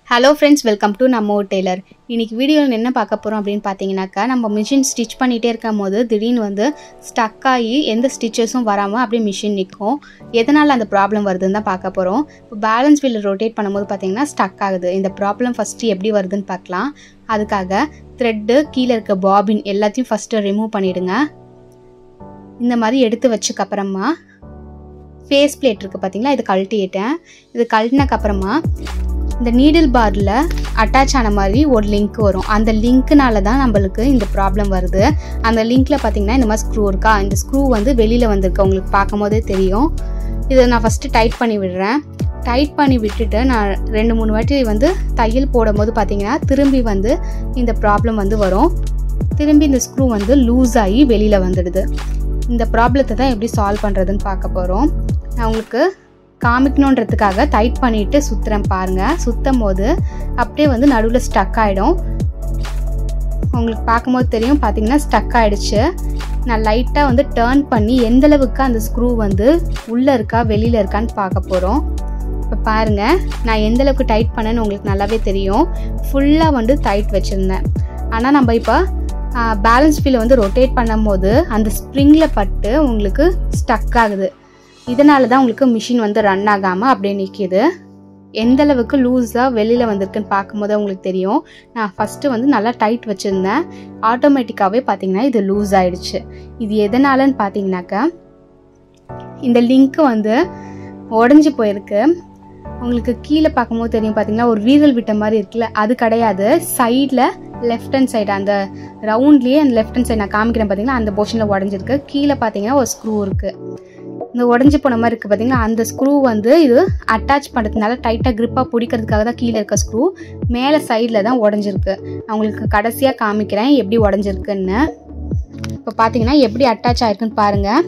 hello friends welcome to நம்ம ஊர் Taylor இன்னைக்கு வீடியோவில் என்ன பார்க்க போகிறோம் அப்படின்னு பார்த்தீங்கன்னாக்கா நம்ம மிஷின் ஸ்டிச் பண்ணிகிட்டே இருக்கும் போது திடீர்னு வந்து ஸ்டக் ஆகி எந்த ஸ்டிச்சஸும் வராமல் அப்படியே மிஷின் நிற்கும் எதனால் அந்த ப்ராப்ளம் வருதுன்னு தான் பார்க்க போகிறோம் இப்போ பேலன்ஸ் வீல் ரொட்டேட் பண்ணும்போது பார்த்தீங்கன்னா ஸ்டக் ஆகுது இந்த ப்ராப்ளம் ஃபஸ்ட்டு எப்படி வருதுன்னு பார்க்கலாம் அதுக்காக த்ரெட்டு கீழே இருக்க பாபின் எல்லாத்தையும் ஃபஸ்ட்டு ரிமூவ் பண்ணிவிடுங்க இந்த மாதிரி எடுத்து வச்சக்கப்புறமா ஃபேஸ் பிளேட் இருக்குது பார்த்தீங்களா இது கழட்டிட்டேன் இது கழட்டினக்கப்புறமா இந்த நீடில் பாரில் அட்டாச் ஆன மாதிரி ஒரு லிங்க் வரும் அந்த லிங்க்னால தான் நம்மளுக்கு இந்த ப்ராப்ளம் வருது அந்த லிங்க்கில் பார்த்தீங்கன்னா இந்த மாதிரி ஸ்க்ரூ இருக்கா இந்த ஸ்க்ரூ வந்து வெளியில் வந்திருக்கு உங்களுக்கு பார்க்கும் போதே தெரியும் இதை நான் ஃபஸ்ட்டு டைட் பண்ணி விடுறேன் டைட் பண்ணி விட்டுட்டு நான் ரெண்டு மூணு வாட்டி வந்து தையல் போடும்போது பார்த்தீங்கன்னா திரும்பி வந்து இந்த ப்ராப்ளம் வந்து வரும் திரும்பி இந்த ஸ்க்ரூ வந்து லூஸ் ஆகி வெளியில் வந்துடுது இந்த ப்ராப்ளத்தை தான் எப்படி சால்வ் பண்ணுறதுன்னு பார்க்க போகிறோம் நான் உங்களுக்கு காமிக்கணுன்றதுக்காக டைட் பண்ணிட்டு சுற்றுறேன் பாருங்கள் சுற்றும் போது அப்படியே வந்து நடுவில் ஸ்டக் ஆகிடும் உங்களுக்கு பார்க்கும்போது தெரியும் பார்த்தீங்கன்னா ஸ்டக் ஆகிடுச்சு நான் லைட்டாக வந்து டேர்ன் பண்ணி எந்த அளவுக்கு அந்த ஸ்க்ரூ வந்து உள்ளே இருக்கா வெளியில் இருக்கான்னு பார்க்க போகிறோம் இப்போ பாருங்கள் நான் எந்த அளவுக்கு டைட் பண்ணேன்னு உங்களுக்கு நல்லாவே தெரியும் ஃபுல்லாக வந்து டைட் வச்சுருந்தேன் ஆனால் நம்ம இப்போ பேலன்ஸ் ஃபீலை வந்து ரொட்டேட் பண்ணும்போது அந்த ஸ்ப்ரிங்கில் பட்டு உங்களுக்கு ஸ்டக் ஆகுது இதனால தான் உங்களுக்கு மிஷின் வந்து ரன் ஆகாமல் அப்படியே நிற்கிது எந்த அளவுக்கு லூஸாக வெளியில் வந்திருக்குன்னு பார்க்கும்போது உங்களுக்கு தெரியும் நான் ஃபஸ்ட்டு வந்து நல்லா டைட் வச்சுருந்தேன் ஆட்டோமேட்டிக்காகவே பார்த்தீங்கன்னா இது லூஸ் ஆயிடுச்சு இது எதனாலன்னு பார்த்தீங்கன்னாக்கா இந்த லிங்க்கு வந்து உடஞ்சி போயிருக்கு உங்களுக்கு கீழே பார்க்கும்போது தெரியும் பார்த்தீங்கன்னா ஒரு வீரல் விட்ட மாதிரி இருக்குல்ல அது கிடையாது சைடில் லெஃப்ட் ஹேண்ட் சைடு அந்த ரவுண்ட்லேயே அந்த லெஃப்ட் ஹேண்ட் சைடு நான் காமிக்கிறேன் பார்த்தீங்கன்னா அந்த போர்ஷனில் உடஞ்சிருக்கு கீழே பார்த்தீங்கன்னா ஒரு ஸ்க்ரூ இருக்குது இந்த உடஞ்சி போன மாதிரி இருக்குது பார்த்தீங்கன்னா அந்த ஸ்க்ரூ வந்து இது அட்டாச் பண்ணுறதுனால டைட்டாக க்ரிப்பாக பிடிக்கிறதுக்காக தான் கீழே இருக்க ஸ்க்ரூ மேலே சைடில் தான் உடஞ்சிருக்கு நான் உங்களுக்கு கடைசியாக காமிக்கிறேன் எப்படி உடஞ்சிருக்குன்னு இப்போ பார்த்தீங்கன்னா எப்படி அட்டாச் ஆயிருக்குன்னு பாருங்கள்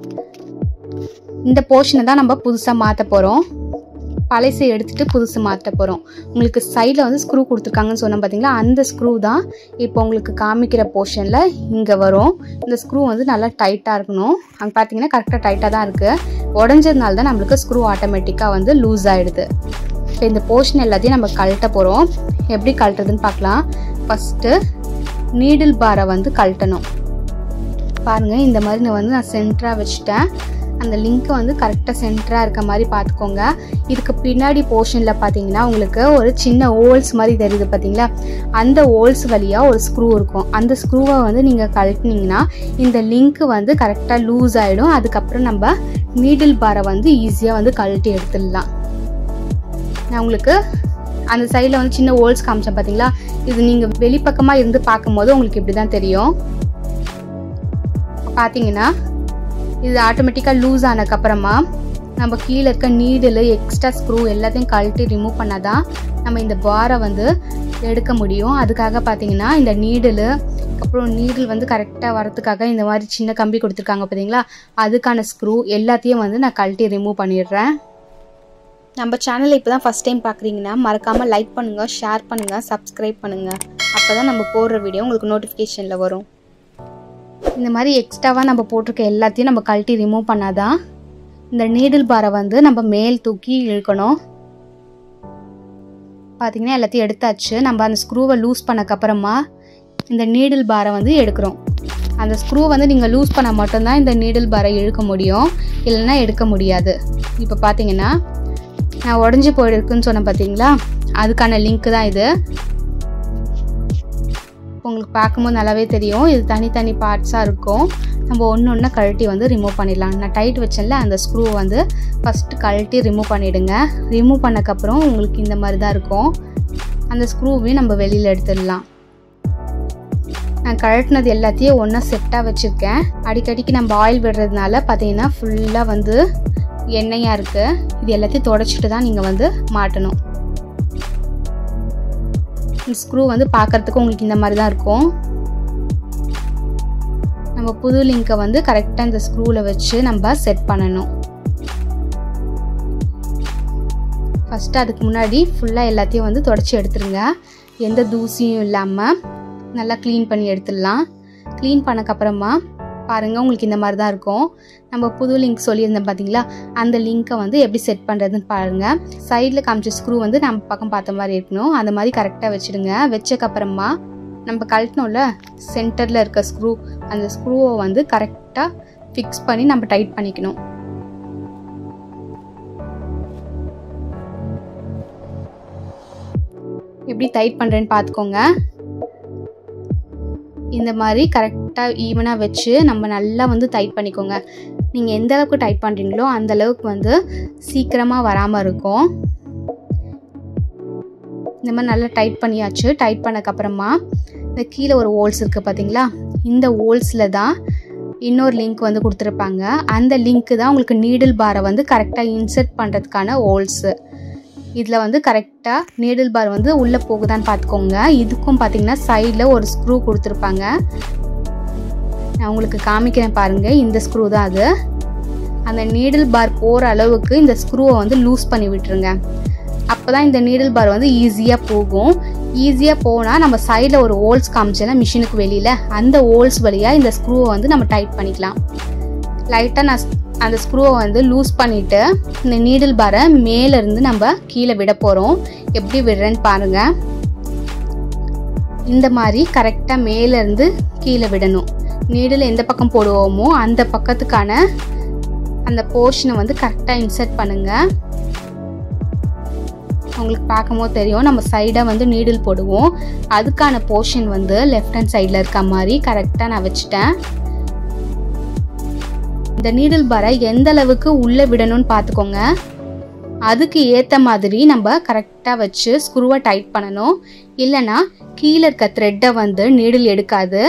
இந்த போர்ஷனை தான் நம்ம புதுசாக மாற்ற போகிறோம் பழசை எடுத்துகிட்டு புதுசு மாற்ற போகிறோம் உங்களுக்கு சைடில் வந்து ஸ்க்ரூ கொடுத்துருக்காங்கன்னு சொன்னோம் பார்த்தீங்களா அந்த ஸ்க்ரூ தான் இப்போ உங்களுக்கு காமிக்கிற போர்ஷனில் இங்கே வரும் இந்த ஸ்க்ரூ வந்து நல்லா டைட்டாக இருக்கணும் அங்கே பார்த்தீங்கன்னா கரெக்டாக டைட்டாக தான் இருக்குது உடஞ்சதுனால தான் நம்மளுக்கு ஸ்க்ரூ ஆட்டோமேட்டிக்காக வந்து லூஸ் ஆகிடுது இப்போ இந்த போர்ஷன் எல்லாத்தையும் நம்ம கழட்ட போகிறோம் எப்படி கழட்டுறதுன்னு பார்க்கலாம் ஃபஸ்ட்டு நீடில் பாரை வந்து கழட்டணும் பாருங்கள் இந்த மாதிரி நான் வந்து நான் சென்டராக வச்சுட்டேன் அந்த லிங்க்கை வந்து கரெக்டாக சென்டராக இருக்க மாதிரி பார்த்துக்கோங்க இதுக்கு பின்னாடி போர்ஷனில் பார்த்தீங்கன்னா உங்களுக்கு ஒரு சின்ன ஓல்ஸ் மாதிரி தெரியுது பார்த்தீங்களா அந்த ஓல்ஸ் வழியாக ஒரு ஸ்க்ரூ இருக்கும் அந்த ஸ்க்ரூவை வந்து நீங்கள் கழட்டினீங்கன்னா இந்த லிங்க்கு வந்து கரெக்டாக லூஸ் ஆகிடும் அதுக்கப்புறம் நம்ம நீடில் பாரை வந்து ஈஸியாக வந்து கழட்டி எடுத்துடலாம் நான் உங்களுக்கு அந்த சைடில் வந்து சின்ன ஓல்ஸ் காமிச்சேன் பார்த்தீங்களா இது நீங்கள் வெளிப்பக்கமாக இருந்து பார்க்கும்போது உங்களுக்கு இப்படி தான் தெரியும் பார்த்தீங்கன்னா இது ஆட்டோமேட்டிக்காக லூஸ் ஆனதுக்கப்புறமா நம்ம கீழே இருக்க நீடில் எக்ஸ்ட்ரா ஸ்க்ரூ எல்லாத்தையும் கழட்டி ரிமூவ் பண்ணால் தான் நம்ம இந்த பாரை வந்து எடுக்க முடியும் அதுக்காக பார்த்தீங்கன்னா இந்த நீடில் அப்புறம் நீடில் வந்து கரெக்டாக வரத்துக்காக இந்த மாதிரி சின்ன கம்பி கொடுத்துருக்காங்க பார்த்தீங்களா அதுக்கான ஸ்க்ரூ எல்லாத்தையும் வந்து நான் கழட்டி ரிமூவ் பண்ணிடுறேன் நம்ம சேனலை இப்போ தான் ஃபஸ்ட் டைம் பார்க்குறீங்கன்னா மறக்காமல் லைக் பண்ணுங்கள் ஷேர் பண்ணுங்கள் சப்ஸ்கிரைப் பண்ணுங்கள் அப்போ தான் நம்ம போடுற வீடியோ உங்களுக்கு நோட்டிஃபிகேஷனில் வரும் இந்த மாதிரி எக்ஸ்ட்ராவாக நம்ம போட்டிருக்க எல்லாத்தையும் நம்ம கழட்டி ரிமூவ் பண்ணாதான் இந்த நீடில் பாரை வந்து நம்ம மேல் தூக்கி இழுக்கணும் பார்த்தீங்கன்னா எல்லாத்தையும் எடுத்தாச்சு நம்ம அந்த ஸ்க்ரூவை லூஸ் பண்ணக்கப்புறமா இந்த நீடில் பாரை வந்து எடுக்கிறோம் அந்த ஸ்க்ரூ வந்து நீங்கள் லூஸ் பண்ணால் மட்டும்தான் இந்த நீடில் பாரை இழுக்க முடியும் இல்லைன்னா எடுக்க முடியாது இப்போ பார்த்தீங்கன்னா நான் உடஞ்சி போயிருக்குன்னு சொன்னேன் பார்த்தீங்களா அதுக்கான லிங்க் தான் இது உங்களுக்கு பார்க்கும்போது நல்லாவே தெரியும் இது தனித்தனி பார்ட்ஸாக இருக்கும் நம்ம ஒன்று ஒன்றா கழட்டி வந்து ரிமூவ் பண்ணிடலாம் நான் டைட் வச்சேன்ல அந்த ஸ்க்ரூ வந்து ஃபஸ்ட்டு கழட்டி ரிமூவ் பண்ணிவிடுங்க ரிமூவ் பண்ணக்கப்புறம் உங்களுக்கு இந்த மாதிரி தான் இருக்கும் அந்த ஸ்க்ரூவையும் நம்ம வெளியில் எடுத்துடலாம் நான் கழட்டினது எல்லாத்தையும் ஒன்றா செட்டாக வச்சுருக்கேன் அடிக்கடிக்கு நம்ம ஆயில் விடுறதுனால பார்த்தீங்கன்னா ஃபுல்லாக வந்து எண்ணெயாக இருக்குது இது எல்லாத்தையும் தொடச்சிட்டு தான் நீங்கள் வந்து மாட்டணும் ஸ்க்ரூ வந்து பார்க்குறதுக்கு உங்களுக்கு இந்த மாதிரி தான் இருக்கும் நம்ம புது லிங்கை வந்து கரெக்டாக இந்த ஸ்க்ரூவில் வச்சு நம்ம செட் பண்ணணும் ஃபஸ்ட்டு அதுக்கு முன்னாடி ஃபுல்லாக எல்லாத்தையும் வந்து தொடச்சி எடுத்துருங்க எந்த தூசியும் இல்லாமல் நல்லா க்ளீன் பண்ணி எடுத்துடலாம் க்ளீன் பண்ணக்கப்புறமா பாருங்கள் உங்களுக்கு இந்த மாதிரி தான் இருக்கும் நம்ம புது லிங்க் சொல்லியிருந்தேன் பார்த்தீங்களா அந்த லிங்க்கை வந்து எப்படி செட் பண்ணுறதுன்னு பாருங்கள் சைடில் காமிச்ச ஸ்க்ரூ வந்து நம்ம பக்கம் பார்த்த மாதிரி இருக்கணும் அந்த மாதிரி கரெக்டாக வச்சுடுங்க வச்சக்கப்புறமா நம்ம கழட்டினோம்ல சென்டரில் இருக்க ஸ்க்ரூ அந்த ஸ்க்ரூவை வந்து கரெக்டாக ஃபிக்ஸ் பண்ணி நம்ம டைட் பண்ணிக்கணும் எப்படி டைட் பண்ணுறேன்னு பார்த்துக்கோங்க இந்த மாதிரி கரெக்டாக ஈவனாக வச்சு நம்ம நல்லா வந்து டைட் பண்ணிக்கோங்க நீங்கள் எந்த அளவுக்கு டைட் பண்ணுறீங்களோ அந்த அளவுக்கு வந்து சீக்கிரமாக வராமல் இருக்கும் இந்த மாதிரி நல்லா டைட் பண்ணியாச்சு டைட் பண்ணக்கப்புறமா இந்த கீழே ஒரு ஹோல்ஸ் இருக்குது பார்த்தீங்களா இந்த ஹோல்ஸில் தான் இன்னொரு லிங்க் வந்து கொடுத்துருப்பாங்க அந்த லிங்க்கு தான் உங்களுக்கு நீடில் பாரை வந்து கரெக்டாக இன்சர்ட் பண்ணுறதுக்கான ஹோல்ஸு இதில் வந்து கரெக்டாக நீடில் பார் வந்து உள்ளே போகுதான்னு பார்த்துக்கோங்க இதுக்கும் பார்த்தீங்கன்னா சைடில் ஒரு ஸ்க்ரூ கொடுத்துருப்பாங்க நான் உங்களுக்கு காமிக்கிறேன் பாருங்கள் இந்த ஸ்க்ரூ தான் அது அந்த நீடில் பார் போகிற அளவுக்கு இந்த ஸ்க்ரூவை வந்து லூஸ் பண்ணி விட்டுருங்க அப்போ தான் இந்த நீடில் பார் வந்து ஈஸியாக போகும் ஈஸியாக போனால் நம்ம சைடில் ஒரு ஹோல்ஸ் காமிச்சேன்னா மிஷினுக்கு வெளியில் அந்த ஹோல்ஸ் வழியாக இந்த ஸ்க்ரூவை வந்து நம்ம டைட் பண்ணிக்கலாம் லைட்டாக நான் அந்த ஸ்க்ரூவை வந்து லூஸ் பண்ணிவிட்டு இந்த நீடில் பாரை மேலேருந்து நம்ம கீழே விட போகிறோம் எப்படி விடுறேன்னு பாருங்கள் இந்த மாதிரி கரெக்டாக மேலேருந்து கீழே விடணும் நீடில் எந்த பக்கம் போடுவோமோ அந்த பக்கத்துக்கான அந்த போர்ஷனை வந்து கரெக்டாக இன்சர்ட் பண்ணுங்கள் உங்களுக்கு பார்க்கும்போது தெரியும் நம்ம சைடாக வந்து நீடில் போடுவோம் அதுக்கான போர்ஷன் வந்து லெஃப்ட் ஹேண்ட் சைடில் இருக்க மாதிரி கரெக்டாக நான் வச்சுட்டேன் இந்த நீடில் பாரை எந்த அளவுக்கு உள்ளே விடணும்னு பார்த்துக்கோங்க அதுக்கு ஏற்ற மாதிரி நம்ம கரெக்டாக வச்சு ஸ்க்ரூவை டைட் பண்ணணும் இல்லைன்னா கீழே இருக்க த்ரெட்டை வந்து நீடில் எடுக்காது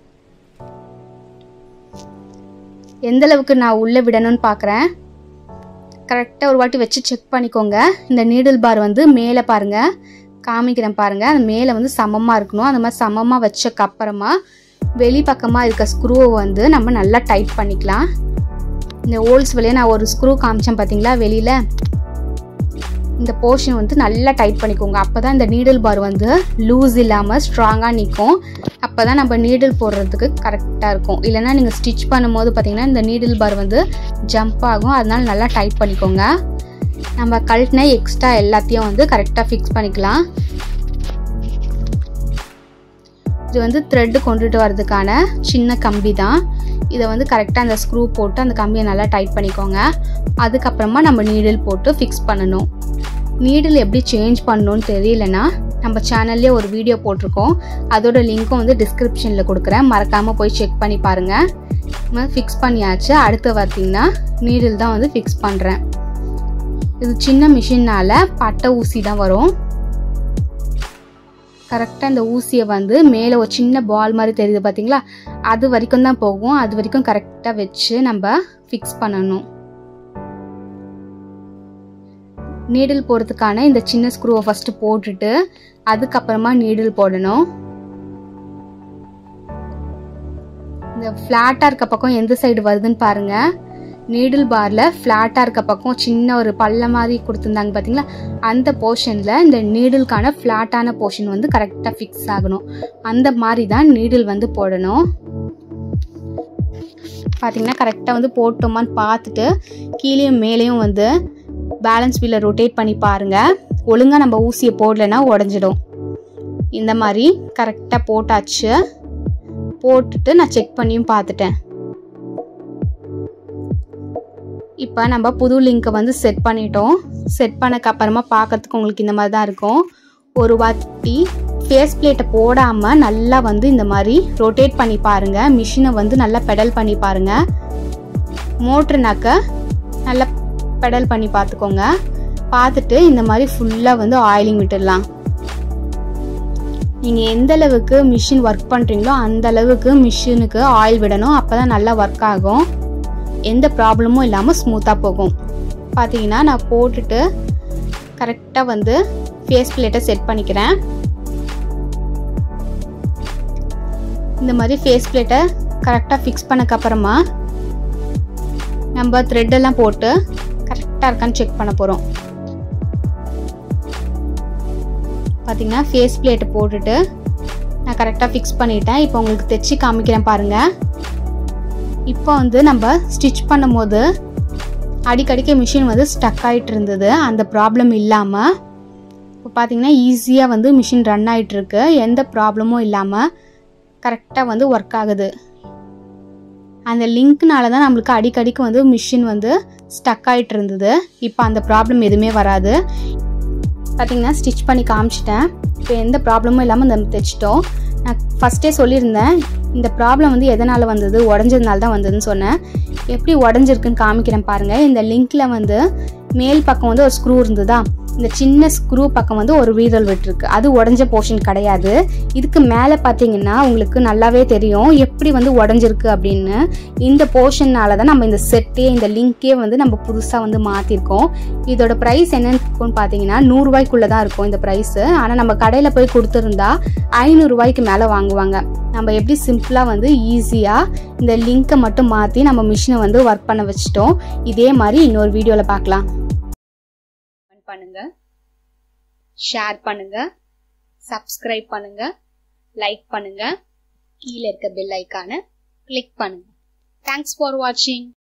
எந்த அளவுக்கு நான் உள்ளே விடணும்னு பார்க்குறேன் கரெக்டாக ஒரு வாட்டி வச்சு செக் பண்ணிக்கோங்க இந்த நீடில் பார் வந்து மேலே பாருங்கள் காமிக்கிறேன் பாருங்கள் அந்த மேலே வந்து சமமாக இருக்கணும் அந்த மாதிரி சமமாக வச்சக்கு அப்புறமா வெளி பக்கமாக இருக்க ஸ்க்ரூவை வந்து நம்ம நல்லா டைட் பண்ணிக்கலாம் இந்த ஹோல்ஸ் வழியாக நான் ஒரு ஸ்க்ரூ காமிச்சேன் பார்த்தீங்களா வெளியில் இந்த போர்ஷன் வந்து நல்லா டைட் பண்ணிக்கோங்க அப்போ தான் இந்த நீடில் பார் வந்து லூஸ் இல்லாமல் ஸ்ட்ராங்காக நிற்கும் அப்போ தான் நம்ம நீடில் போடுறதுக்கு கரெக்டாக இருக்கும் இல்லைனா நீங்கள் ஸ்டிச் பண்ணும்போது பார்த்தீங்கன்னா இந்த நீடில் பார் வந்து ஜம்ப் ஆகும் அதனால நல்லா டைட் பண்ணிக்கோங்க நம்ம கழட்டின எக்ஸ்ட்ரா எல்லாத்தையும் வந்து கரெக்டாக ஃபிக்ஸ் பண்ணிக்கலாம் இது வந்து த்ரெட்டு கொண்டுட்டு வரதுக்கான சின்ன கம்பி தான் இதை வந்து கரெக்டாக அந்த ஸ்க்ரூ போட்டு அந்த கம்பியை நல்லா டைட் பண்ணிக்கோங்க அதுக்கப்புறமா நம்ம நீடில் போட்டு ஃபிக்ஸ் பண்ணணும் நீடில் எப்படி சேஞ்ச் பண்ணணும்னு தெரியலனா நம்ம சேனல்லே ஒரு வீடியோ போட்டிருக்கோம் அதோட லிங்க்கும் வந்து டிஸ்கிரிப்ஷனில் கொடுக்குறேன் மறக்காமல் போய் செக் பண்ணி பாருங்கள் ஃபிக்ஸ் பண்ணியாச்சு அடுத்து பார்த்தீங்கன்னா நீடில் தான் வந்து ஃபிக்ஸ் பண்ணுறேன் இது சின்ன மிஷினால் பட்டை ஊசி தான் வரும் கரெக்டாக இந்த ஊசியை வந்து மேலே ஒரு சின்ன பால் மாதிரி தெரியுது பார்த்தீங்களா அது வரைக்கும் தான் போகும் அது வரைக்கும் கரெக்டாக வச்சு நம்ம ஃபிக்ஸ் பண்ணணும் நீடில் போடுறதுக்கான இந்த சின்ன ஸ்க்ரூவை ஃபஸ்ட்டு போட்டுட்டு அதுக்கப்புறமா நீடில் போடணும் இந்த ஃப்ளாட்டாக இருக்க பக்கம் எந்த சைடு வருதுன்னு பாருங்கள் நீடில் பாரில் ஃப்ளாட்டாக இருக்க பக்கம் சின்ன ஒரு பள்ள மாதிரி கொடுத்துருந்தாங்க பார்த்தீங்களா அந்த போர்ஷனில் இந்த நீடிலுக்கான ஃப்ளாட்டான போர்ஷன் வந்து கரெக்டாக ஃபிக்ஸ் ஆகணும் அந்த மாதிரி தான் நீடில் வந்து போடணும் பார்த்தீங்கன்னா கரெக்டாக வந்து போட்டோமான்னு பார்த்துட்டு கீழேயும் மேலேயும் வந்து பேலன்ஸ் வீலை ரொட்டேட் பண்ணி பாருங்கள் ஒழுங்காக நம்ம ஊசியை போடலைன்னா உடஞ்சிடும் இந்த மாதிரி கரெக்டாக போட்டாச்சு போட்டுட்டு நான் செக் பண்ணியும் பார்த்துட்டேன் இப்போ நம்ம புது லிங்க்கை வந்து செட் பண்ணிட்டோம் செட் பண்ணக்கு அப்புறமா பார்க்கறதுக்கு உங்களுக்கு இந்த மாதிரி தான் இருக்கும் ஒரு வாட்டி ஃபேஸ் பிளேட்டை போடாமல் நல்லா வந்து இந்த மாதிரி ரொட்டேட் பண்ணி பாருங்கள் மிஷினை வந்து நல்லா பெடல் பண்ணி பாருங்கள் மோட்ருனாக்க நல்லா பெடல் பண்ணி பார்த்துக்கோங்க பார்த்துட்டு இந்த மாதிரி ஃபுல்லாக வந்து ஆயிலிங் விட்டுடலாம் நீங்கள் எந்த அளவுக்கு மிஷின் ஒர்க் பண்ணுறீங்களோ அந்த அளவுக்கு மிஷினுக்கு ஆயில் விடணும் அப்போ தான் நல்லா ஒர்க் ஆகும் எந்த ப்ராப்ளமும் இல்லாமல் ஸ்மூத்தாக போகும் பார்த்தீங்கன்னா நான் போட்டுட்டு கரெக்டாக வந்து ஃபேஸ் பிளேட்டை செட் பண்ணிக்கிறேன் இந்த மாதிரி ஃபேஸ் பிளேட்டை கரெக்டாக ஃபிக்ஸ் பண்ணக்கப்புறமா நம்ம த்ரெட்டெல்லாம் போட்டு கரெக்டாக இருக்கான்னு செக் பண்ண போகிறோம் பார்த்தீங்கன்னா ஃபேஸ் பிளேட்டை போட்டுட்டு நான் கரெக்டாக ஃபிக்ஸ் பண்ணிட்டேன் இப்போ உங்களுக்கு தைச்சி காமிக்கிறேன் பாருங்கள் இப்போ வந்து நம்ம ஸ்டிச் பண்ணும்போது அடிக்கடிக்க மிஷின் வந்து ஸ்டக் ஆகிட்டு இருந்தது அந்த ப்ராப்ளம் இல்லாமல் இப்போ பார்த்தீங்கன்னா ஈஸியாக வந்து மிஷின் ரன் ஆகிட்டுருக்கு எந்த ப்ராப்ளமும் இல்லாமல் கரெக்டாக வந்து ஒர்க் ஆகுது அந்த லிங்க்னால தான் நம்மளுக்கு அடிக்கடிக்கு வந்து மிஷின் வந்து ஸ்டக் ஆகிட்டு இருந்தது இப்போ அந்த ப்ராப்ளம் எதுவுமே வராது பார்த்தீங்கன்னா ஸ்டிச் பண்ணி காமிச்சிட்டேன் இப்போ எந்த ப்ராப்ளமும் இல்லாமல் நம்ம தைச்சிட்டோம் நான் ஃபஸ்ட்டே சொல்லியிருந்தேன் இந்த ப்ராப்ளம் வந்து எதனால் வந்தது உடஞ்சதுனால தான் வந்ததுன்னு சொன்னேன் எப்படி உடஞ்சிருக்குன்னு காமிக்கிறேன் பாருங்கள் இந்த லிங்க்கில் வந்து மேல் பக்கம் வந்து ஒரு ஸ்க்ரூ இருந்ததா இந்த சின்ன ஸ்க்ரூ பக்கம் வந்து ஒரு வீரல் விட்டுருக்கு அது உடஞ்ச போர்ஷன் கிடையாது இதுக்கு மேலே பார்த்தீங்கன்னா உங்களுக்கு நல்லாவே தெரியும் எப்படி வந்து உடஞ்சிருக்கு அப்படின்னு இந்த போர்ஷன்னால தான் நம்ம இந்த செட்டே இந்த லிங்கே வந்து நம்ம புதுசாக வந்து மாற்றிருக்கோம் இதோட ப்ரைஸ் என்னன்னு இருக்கும்னு பார்த்தீங்கன்னா நூறுரூவாய்க்குள்ளே தான் இருக்கும் இந்த ப்ரைஸு ஆனால் நம்ம கடையில் போய் கொடுத்துருந்தா ஐநூறுரூவாய்க்கு மேலே வாங்குவாங்க நம்ம எப்படி சிம்பிளாக வந்து ஈஸியாக இந்த லிங்க்கை மட்டும் மாற்றி நம்ம மிஷினை வந்து ஒர்க் பண்ண வச்சிட்டோம் இதே மாதிரி இன்னொரு வீடியோவில் பார்க்கலாம் பண்ணுங்க ஷேர் பண்ணுங்க சப்ஸ்கிரைப் பண்ணுங்க லைக் பண்ணுங்க கீழே இருக்க பெல் ஐக்கானை கிளிக் பண்ணுங்க தேங்க்ஸ் ஃபார் வாட்சிங்